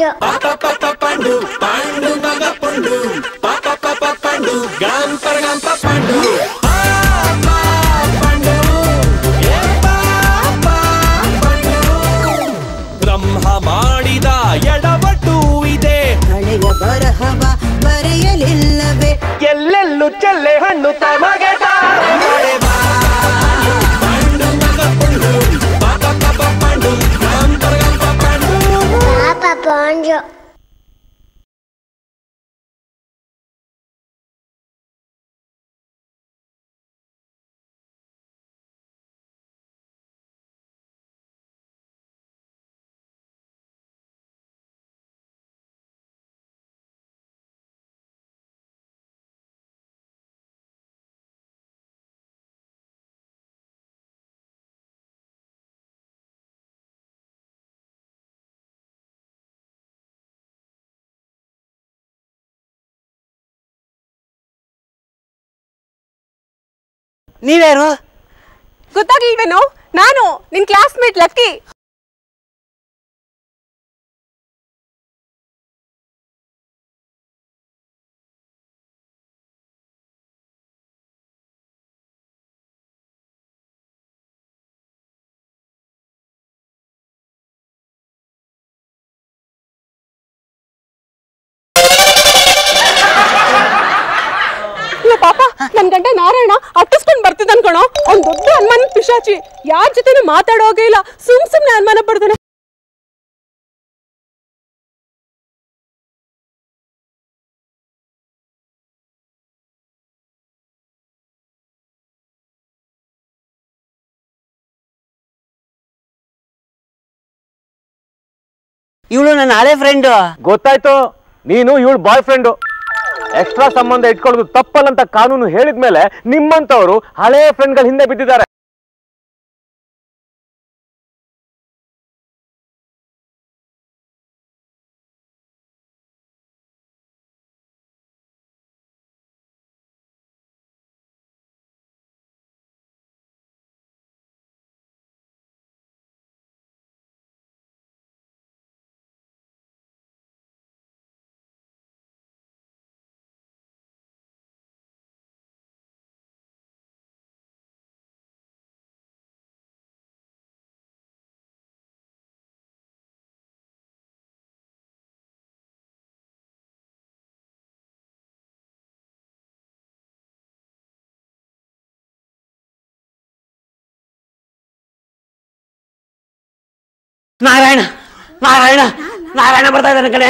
ಪಾಂಡು ಬ್ರಹ್ಮ ಮಾಡಿದ ಎಡವಟ್ಟು ಇದೆ ಹಳೆಯ ಬರಹವ ಬರೆಯಲಿಲ್ಲವೇ ಎಲ್ಲೆಲ್ಲೂ ಚೆಲ್ಲೆ ಹಣ್ಣು ತಮಗೆ ಪಾಪ ಪಾಂಡು ನೀವ್ಯಾರು ಗೊತ್ತಾಗ್ಲಿಲ್ವೇನೋ ನಾನು ನಿನ್ ಕ್ಲಾಸ್ಮೇಟ್ ಲಕ್ಕಿ ಇಲ್ಲ ಪಾಪ ನನ್ ಗಂಟೆ ನಾರಾಯಣ ಅಟ್ಟಿಸ್ಕೊಂಡ್ ಬರ್ತಿದ್ದ ಅನ್ಕೊಣೋ ಅವ್ನ್ ದೊಡ್ಡ ಅನುಮಾನ ಪಿಶಾಚಿ ಯಾರ ಜೊತೆನೂ ಮಾತಾಡೋಗೇ ಇಲ್ಲ ಸುಮ್ ಸುಮ್ನೆ ಅನುಮಾನ ಪಡ್ತಾನೆ ಇವಳು ನನ್ನ ಹಳೆ ಫ್ರೆಂಡು ಗೊತ್ತಾಯ್ತು ನೀನು ಇವಳು ಬಾಯ್ ಫ್ರೆಂಡು ಎಕ್ಸ್ಟ್ರಾ ಸಂಬಂಧ ಇಟ್ಕೊಳ್ಳೋದು ತಪ್ಪಲ್ಲಂತ ಕಾನೂನು ಹೇಳಿದ್ಮೇಲೆ ನಿಮ್ಮಂತವರು ಹಳೆ ಫ್ರೆಂಡ್ಗಳ ಹಿಂದೆ ಬಿದ್ದಿದ್ದಾರೆ ನಾರಾಯಣ ನಾರಾಯಣ ನಾರಾಯಣ ಬರ್ತಾ ಇದ್ದಾನೆ ಕಣೆ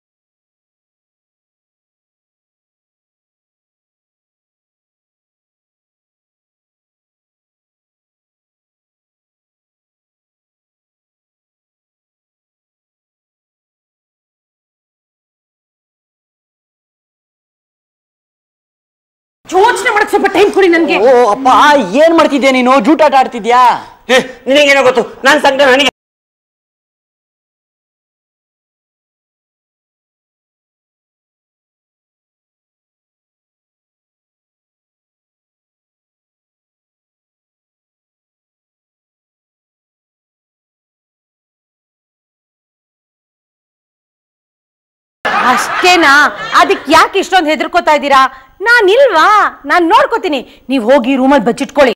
ಯೋಚನೆ ಮಾಡಕ್ ಸ್ವಲ್ಪ ಟೈಮ್ ಕೊಡಿ ನನ್ಗೆ ಓ ಅಪ್ಪ ಏನ್ ಮಾಡ್ತಿದ್ಯಾ ನೀನು ಜೂಟಾಟ ಆಡ್ತಿದ್ಯಾ ಏ ನಿನಗೇನೋ ಗೊತ್ತು ನಾನ್ ಸಂಕಟ ನನಗೆ ಅಷ್ಟೇನಾ ಅದಕ್ಕೆ ಯಾಕೆ ಇಷ್ಟೊಂದು ಹೆದರ್ಕೋತಾ ಇದ್ದೀರಾ ನಾನ್ ಇಲ್ವಾ ನಾನ್ ನೋಡ್ಕೋತೀನಿ ನೀವ್ ಹೋಗಿ ರೂಮಲ್ಲಿ ಬಚ್ಚಿಟ್ಕೊಳ್ಳಿ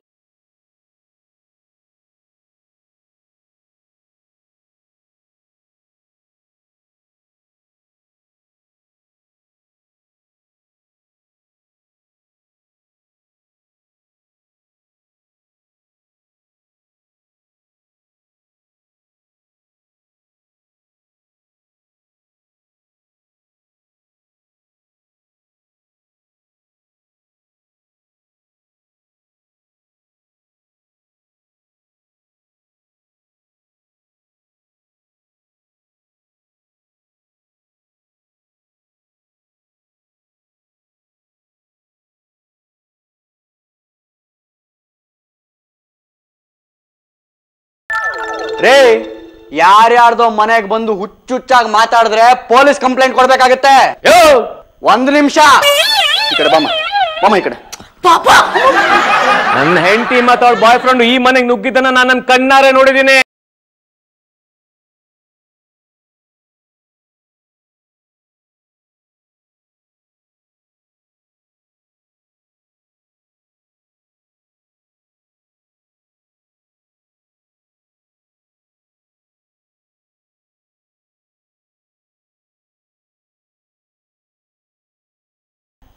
ರೇ ಯಾರ್ಯಾರ್ದೋ ಮನೆಗ್ ಬಂದು ಹುಚ್ಚುಚ್ಚಾಗಿ ಮಾತಾಡಿದ್ರೆ ಪೊಲೀಸ್ ಕಂಪ್ಲೇಂಟ್ ಕೊಡ್ಬೇಕಾಗತ್ತೆ ಯೋ ಒಂದ್ ನಿಮಿಷ ಈ ಕಡೆ ಬಮ್ಮ ಬಮ್ಮ ಈ ಕಡೆ ನನ್ನ ಹೆಂಡತಿ ಮತ್ತು ಅವಳ ಬಾಯ್ ಫ್ರೆಂಡ್ ಈ ಮನೆಗೆ ನುಗ್ಗಿದ್ದನ್ನ ನಾನು ನನ್ನ ಕಣ್ಣಾರೆ ನೋಡಿದ್ದೀನಿ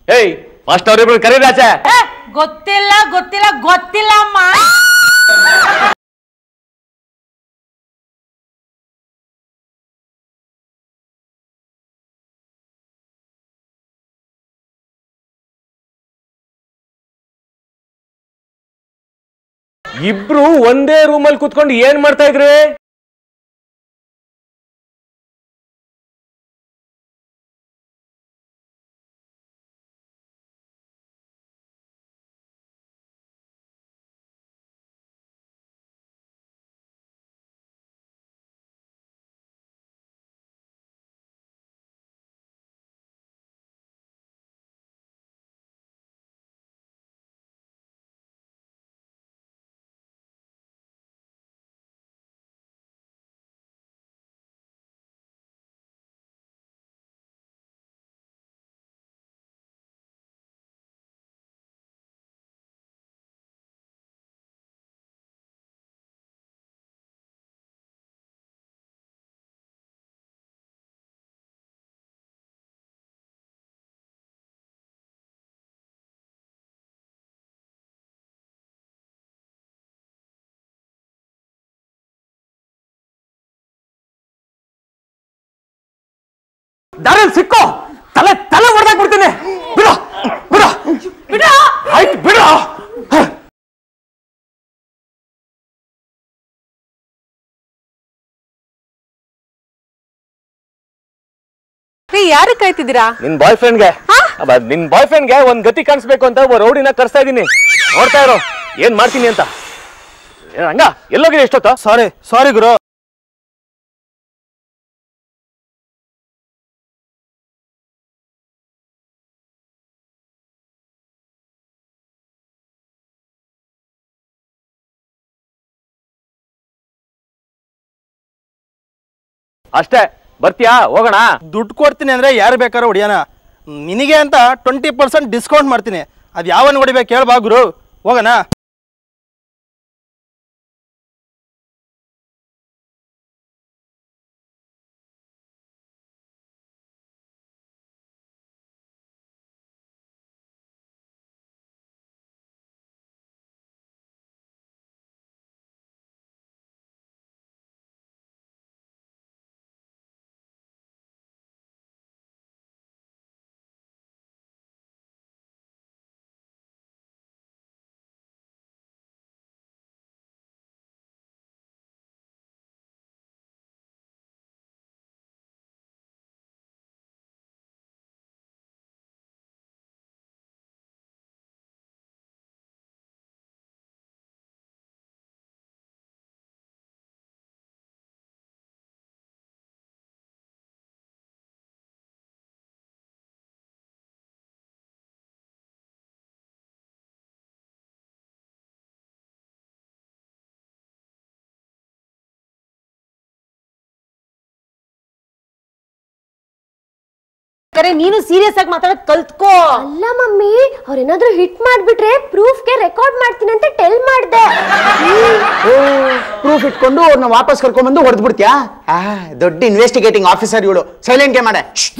ಏಯ್ ಫಸ್ಟ್ ಅವ್ರಿಬ್ರು ಕರೀರಾಚೆ ಏ, ಗೊತ್ತಿಲ್ಲ ಗೊತ್ತಿಲ್ಲ ಗೊತ್ತಿಲ್ಲ ಅಮ್ಮ ಇಬ್ರು ಒಂದೇ ರೂಮಲ್ಲಿ ಕುತ್ಕೊಂಡು ಏನ್ ಮಾಡ್ತಾ ಇದ್ರಿ ದಾರಲ್ಲಿ ಸಿಕ್ಕೋ ತಲೆ ತಲೆ ಹೊಡೆದಾಕ್ ಬಿಡ್ತೀನಿ ಬಿಡ ಬಿಡ ಬಿಡ ಆಯ್ತು ಬಿಡ ರೀ ಯಾರಕ್ಕೆ ಕಾಯ್ತಿದ್ದೀರಾ ನಿನ್ ಬಾಯ್ ಫ್ರೆಂಡ್ಗೆ ನಿನ್ ಬಾಯ್ ಫ್ರೆಂಡ್ಗೆ ಒಂದ್ ಗತಿ ಕಾಣಿಸ್ಬೇಕು ಅಂತ ಒಬ್ಬ ರೌಡಿನ ಕರ್ಸ್ತಾ ಇದೀನಿ ನೋಡ್ತಾ ಇರೋ ಏನ್ ಮಾಡ್ತೀನಿ ಅಂತ ಏ, ಹಂಗ ಎಲ್ಲೋಗಿದೆ ಎಷ್ಟೊತ್ತ ಸಾರಿ ಸಾರಿ ಗುರು ಅಷ್ಟೇ ಬರ್ತೀಯಾ ಹೋಗೋಣ ದುಡ್ಡು ಕೊಡ್ತೀನಿ ಅಂದ್ರೆ ಯಾರು ಬೇಕಾದ್ರೂ ಹೊಡಿಯೋಣ ನಿನಗೆ ಅಂತ ಟ್ವೆಂಟಿ ಪರ್ಸೆಂಟ್ ಡಿಸ್ಕೌಂಟ್ ಮಾಡ್ತೀನಿ ಅದು ಯಾವನ್ ಹೊಡಿಬೇಕು ಹೇಳ್ಬಾ ಗುರು ಹೋಗೋಣ ಕರೆ ನೀನು ಸೀರಿಯಸ್ ಆಗಿ ಮಾತಾಡೋದ್ ಕಲ್ತ್ಕೋ ಅಲ್ಲ ಮಮ್ಮಿ ಅವ್ರೇನಾದ್ರೂ ಹಿಟ್ ಮಾಡ್ಬಿಟ್ರೆ ಪ್ರೂಫ್ಗೆ ರೆಕಾರ್ಡ್ ಮಾಡ್ತೀನಿ ಅಂತ ಟೆಲ್ ಮಾಡ್ದೆ ಪ್ರೂಫ್ ಇಟ್ಕೊಂಡು ಅವ್ರನ್ನ ವಾಪಸ್ ಕರ್ಕೊಂಡ್ಬಂದು ಹೊಡೆದು ಬಿಡ್ತೀಯಾ ಆ ದೊಡ್ಡ ಇನ್ವೆಸ್ಟಿಗೇಟಿಂಗ್ ಆಫೀಸರ್ ಇವಳು ಸೈಲೆಂಟ್ ಮಾಡೆ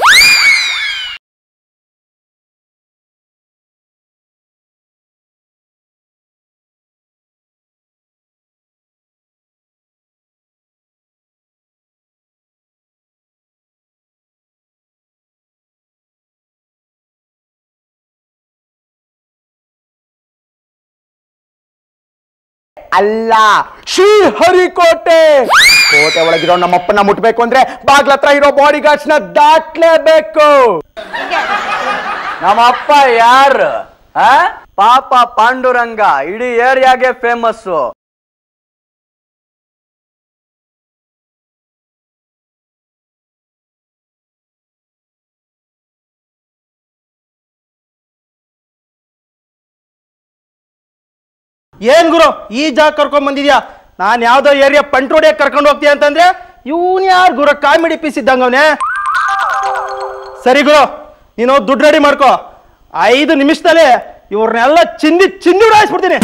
ಅಲ್ಲ ಶ್ರೀಹರಿಕೋಟೆ ಕೋಟೆ ಒಳಗಿರೋ ನಮ್ಮಪ್ಪನ ಮುಟ್ಬೇಕು ಅಂದ್ರೆ ಬಾಗ್ಲ ಹತ್ರ ಇರೋ ಬಾಡಿ ಗಾರ್ಡ್ಸ್ ನ ದಾಟ್ಲೇಬೇಕು ನಮ್ಮಪ್ಪ ಯಾರು ಆ? ಪಾಪ ಪಾಂಡುರಂಗ ಇಡೀ ಏರಿಯಾಗೆ ಫೇಮಸ್ಸು ಏನ್ ಗುರು ಈ ಜಾಗ ಕರ್ಕೊಂಡ್ ಬಂದಿದ್ಯಾ ನಾನು ಯಾವ್ದೋ ಏರಿಯಾ ಪಂಟ್ರೋಡಿಯಾಗ ಕರ್ಕೊಂಡು ಹೋಗ್ತೀಯ ಅಂತಂದ್ರೆ ಇವನ್ ಯಾರು ಗುರು ಕಾಮಿಡಿ ಪೀಸ್ ಇದ್ದಂಗ ಅವನೇ ಸರಿ ಗುರು ನೀನು ದುಡ್ಡು ರೆಡಿ ಮಾಡ್ಕೋ ಐದು ನಿಮಿಷದಲ್ಲಿ ಇವ್ರನ್ನೆಲ್ಲ ಚಿಂದಿ ಚಿಂದಿ ಉಡಾಯಿಸ್ಬಿಡ್ತೀನಿ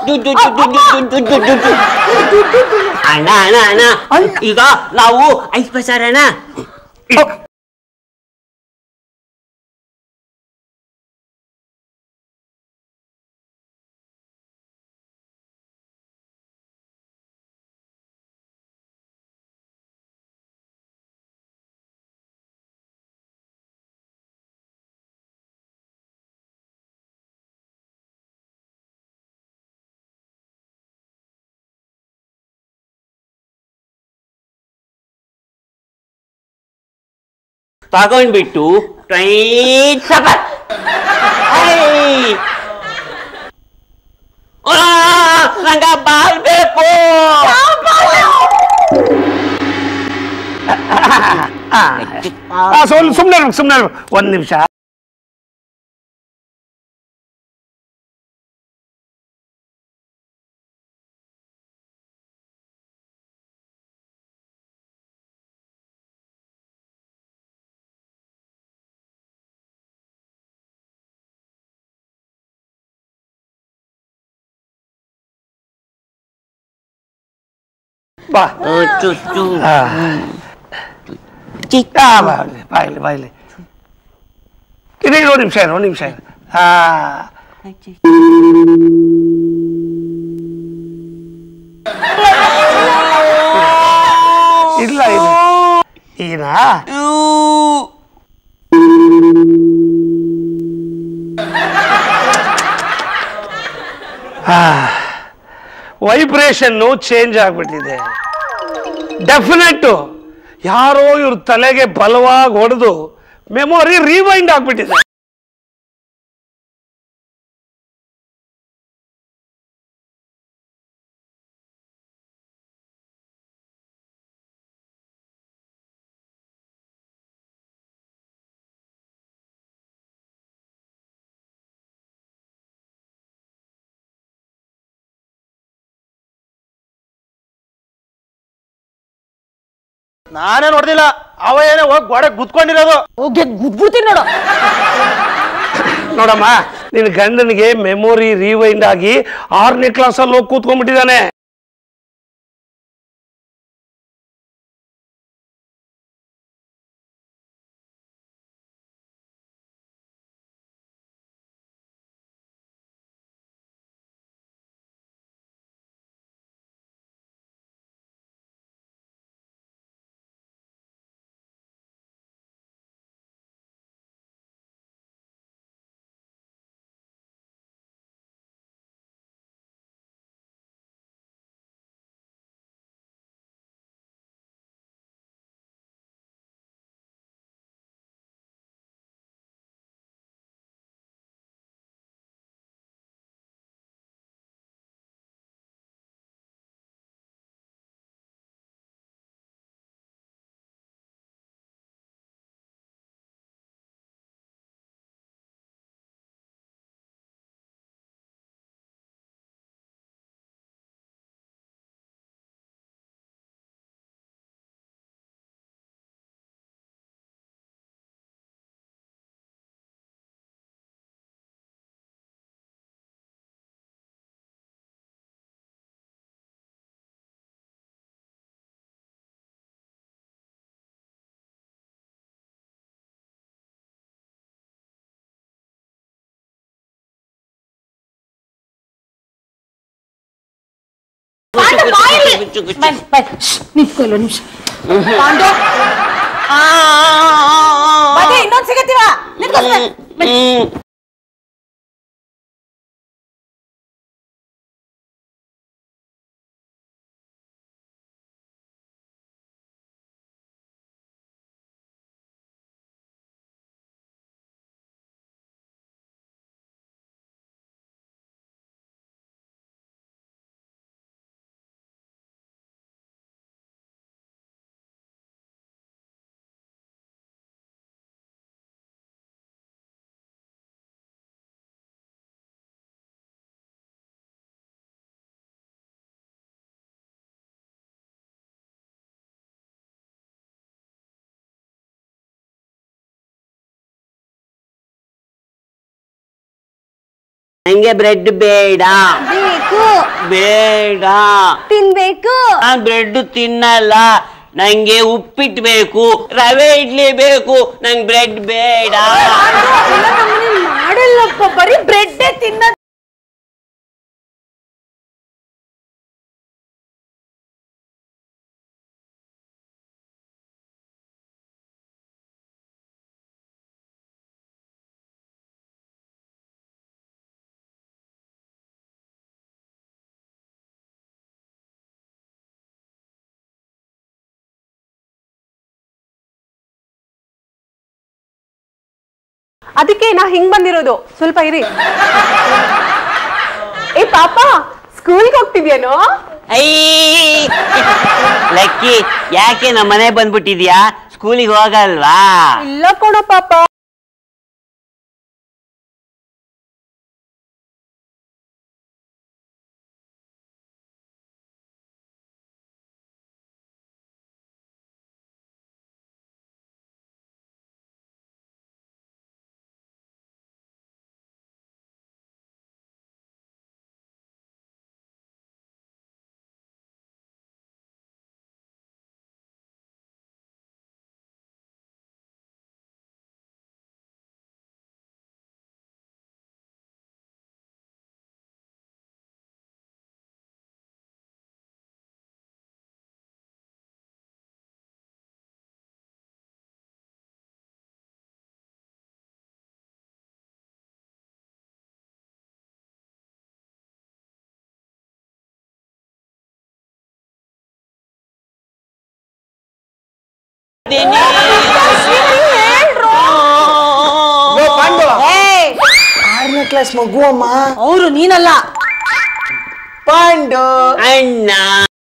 ಅಣ್ಣ ಅಣ್ಣ ಅಣ್ಣ ಈಗ ನಾವು ಐದು ಪೈಸೆ ಅಣ್ಣ ತಗೊಂಡ್ಬಿಟ್ಟು ಟ್ರೈನ್ ಸಫರ್ ಐ! ಆ, ನಂಗ ಬಾಲ್ ಬೇಕು ಸ್ವಲ್ಪ ಸುಮ್ಮನೆ ಸುಮ್ಮನೆ ಒಂದ್ ನಿಮಿಷ ಬಾ ಚುಚ್ಚು ಆ. ಆ, ಬಾಯ್ಲಿ ಬಾಯ್ಲಿ ಬಾಯ್ಲಿ ಇದು ಒಂದು ನಿಮಿಷ ಇರು ಒಂದು ನಿಮಿಷ ಇರು ಆ ಇಲ್ಲ ಇದು ಈಗಿನ ವೈಬ್ರೇಷನ್ನು ಚೇಂಜ್ ಆಗ್ಬಿಟ್ಟಿದೆ ಡೆಫಿನೆಟ್ ಯಾರೋ ಇವ್ರ ತಲೆಗೆ ಬಲವಾಗಿ ಹೊಡೆದು ಮೆಮೊರಿ ರಿವೈಂಡ್ ಆಗ್ಬಿಟ್ಟಿದೆ ನಾನೇ ನೋಡ್ದಿಲ್ಲ ಅವ ಏನೇ ಹೋಗಿ ಗೋಡೆ ಗುದ್ಕೊಂಡಿರೋದು ಹೋಗಿ ಗುದ್ಬಿಡ್ತೀನಿ ನೋಡು ನೋಡಮ್ಮ ನಿನ್ನ ಗಂಡನಿಗೆ ಮೆಮೊರಿ ರಿವೈಂಡ್ ಆಗಿ ಆರನೇ ಕ್ಲಾಸಲ್ಲಿ ಹೋಗಿ ಕೂತ್ಕೊಂಡ್ಬಿಟ್ಟಿದ್ದಾನೆ ನಿಂತ್ಕೊ ಇಲ್ಲ ನಿಮಿಷ ಇನ್ನೊಂದ್ ಸಿಗತ್ತೀವ ನಿಂತ್ಕೊ ನಂಗೆ ಬ್ರೆಡ್ ಬೇಡ ಬೇಕು ಬೇಡ ತಿನ್ಬೇಕು ಆ ಬ್ರೆಡ್ ತಿನ್ನಲ್ಲ ನಂಗೆ ಉಪ್ಪಿಟ್ಟು ಬೇಕು ರವೆ ಇಡ್ಲಿ ಬೇಕು ನಂಗೆ ಬ್ರೆಡ್ ಬೇಡ ಮಾಡಲ್ಲಪ್ಪ ಬರೀ ಬ್ರೆಡ್ಡೇ ತಿನ್ನ ಅದಕ್ಕೆ ನಾ ಹಿಂಗ್ ಬಂದಿರೋದು ಸ್ವಲ್ಪ ಇರಿ ಏ ಪಾಪ ಸ್ಕೂಲ್ಗೆ ಹೋಗ್ತಿದ್ಯೇನೋ ಐ ಲಕ್ಕಿ ಯಾಕೆ ನಮ್ಮ ಮನೆ ಬಂದ್ಬಿಟ್ಟಿದ್ಯಾ ಸ್ಕೂಲಿಗೆ ಹೋಗಲ್ವಾ ಇಲ್ಲ ಕಣೋ ಪಾಪ ಆರನೇ ಕ್ಲಾಸ್ ಮಗು ಅಮ್ಮ ಅವರು ನೀನಲ್ಲ ಪಾಂಡು ಅಣ್ಣ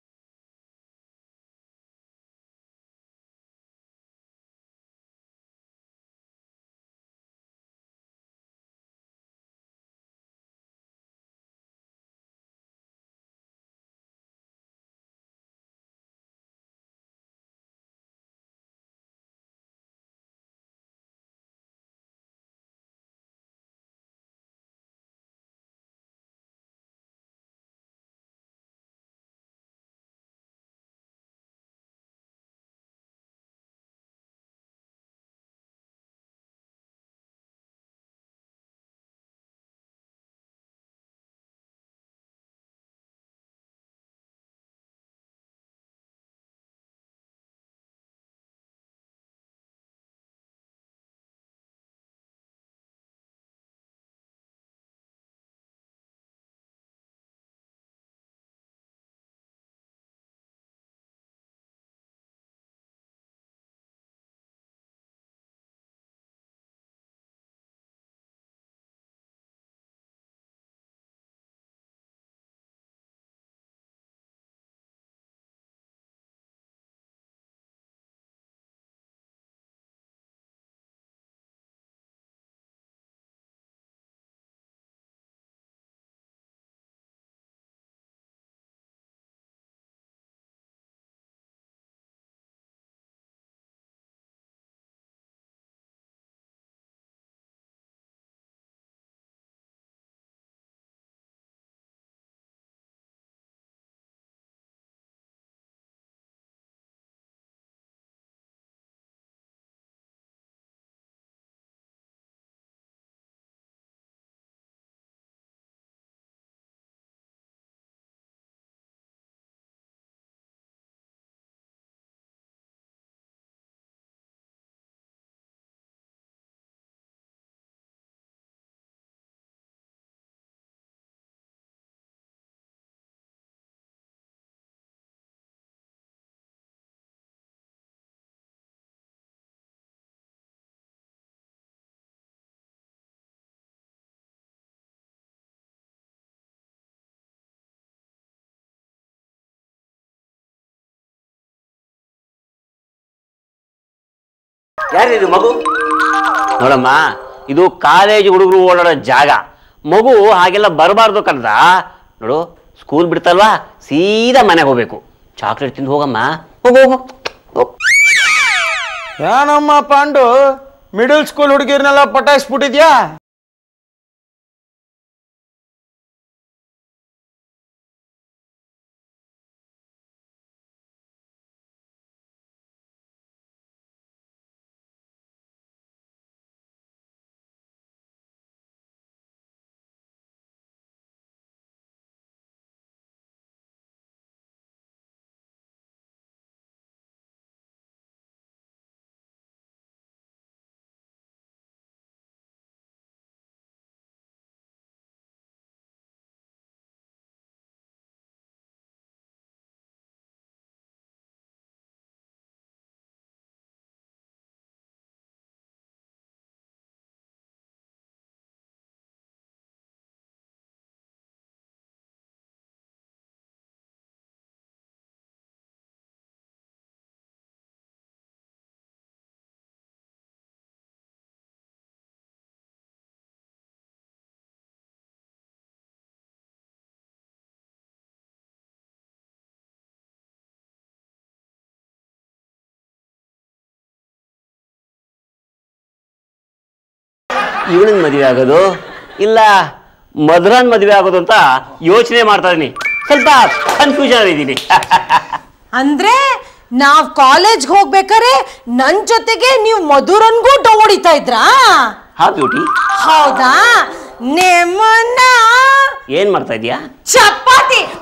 ಯಾರಿದು ಮಗು ನೋಡಮ್ಮ ಇದು ಕಾಲೇಜ್ ಹುಡುಗರು ಓಡಾಡೋ ಜಾಗ ಮಗು ಹಾಗೆಲ್ಲ ಬರಬಾರ್ದು ಕಣ್ದ ನೋಡು ಸ್ಕೂಲ್ ಬಿಡ್ತಲ್ವಾ ಸೀದಾ ಮನೆಗೆ ಹೋಗ್ಬೇಕು ಚಾಕ್ಲೇಟ್ ತಿಂದು ಹೋಗಮ್ಮ ಹೋಗು ಹೋಗು ಹೋಗು ಏನಮ್ಮ ಪಾಂಡು ಮಿಡಲ್ ಸ್ಕೂಲ್ ಹುಡುಗಿರ್ನೆಲ್ಲ ಪಟಾಯಿಸ್ಬಿಟ್ಟಿದ್ಯಾ ಇವಳನ್ನ ಮದುವೆ ಆಗೋದು ಇಲ್ಲ ಮಧುರನ್ ಮದುವೆ ಆಗೋದು ಅಂತ ಯೋಚನೆ ಮಾಡ್ತಾ ಇದೀನಿ ಸ್ವಲ್ಪ ಕನ್ಫ್ಯೂಷನ್ ಇದ್ದೀನಿ ಅಂದ್ರೆ ನಾವ್ ಕಾಲೇಜ್ಗೆ ಹೋಗ್ಬೇಕಾರೆ ನನ್ ಜೊತೆಗೆ ನೀವು ಮಧುರನ್ಗೂ ಹೊಡಿತಾ ಇದ್ರಾ ಹಾ ಬ್ಯೂಟಿ ಹೌದಾ ನಿಮ್ಮನ್ನ ಏನ್ ಮಾಡ್ತಾ ಇದೀಯಾ ಚಪಾತಿ